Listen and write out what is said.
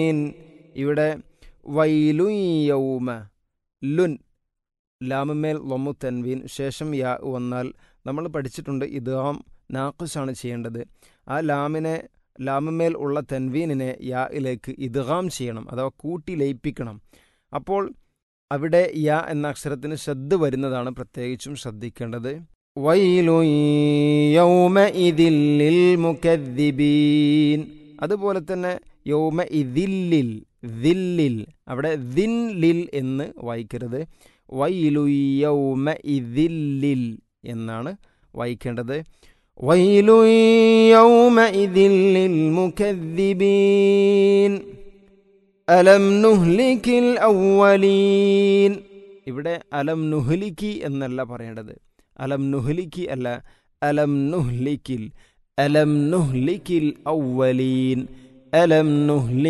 ഇവിടെ വൈലു യൗമ ലുൻ ലാമുമേൽ ലൊമു തൻവീൻ ശേഷം യാ വന്നാൽ നമ്മൾ പഠിച്ചിട്ടുണ്ട് ഇദ്ഗാം നാഖുസാണ് ചെയ്യേണ്ടത് ആ ലാമിനെ ലാമുമേൽ ഉള്ള തൻവീനിനെ യായിലേക്ക് ഇദ്ഗാം ചെയ്യണം അഥവാ കൂട്ടി ലയിപ്പിക്കണം അപ്പോൾ അവിടെ യ എന്ന അക്ഷരത്തിന് ശ്രദ്ധ വരുന്നതാണ് പ്രത്യേകിച്ചും ശ്രദ്ധിക്കേണ്ടത് വൈലു യൗമഇദില്ലിൽ മുകദ്ദിബീൻ അതുപോലെ തന്നെ യൗമ ഇദില്ലിൽ ദില്ലിൽ അവിടെ ദിൻ ലിൽ എന്ന് വായിക്കരുത് വൈലു യൗമ ഇദില്ലിൽ എന്നാണ് വായിക്കേണ്ടത് വൈലു യൗമ ഇദില്ലിൽ മുകദ്ദിബീൻ അലം നുഹ്ലിക്കിൽ ഔവലീൻ ഇവിടെ അലം നുഹ്ലിക്കി എന്നല്ല പറയേണ്ടത് അലം നുഹ്ലിക്കി അല്ല അലം നുഹ്ലിക്കിൽ അലം നുഹ്ലിക്കിൽ ഔവലീൻ അലം നുഹ്ലി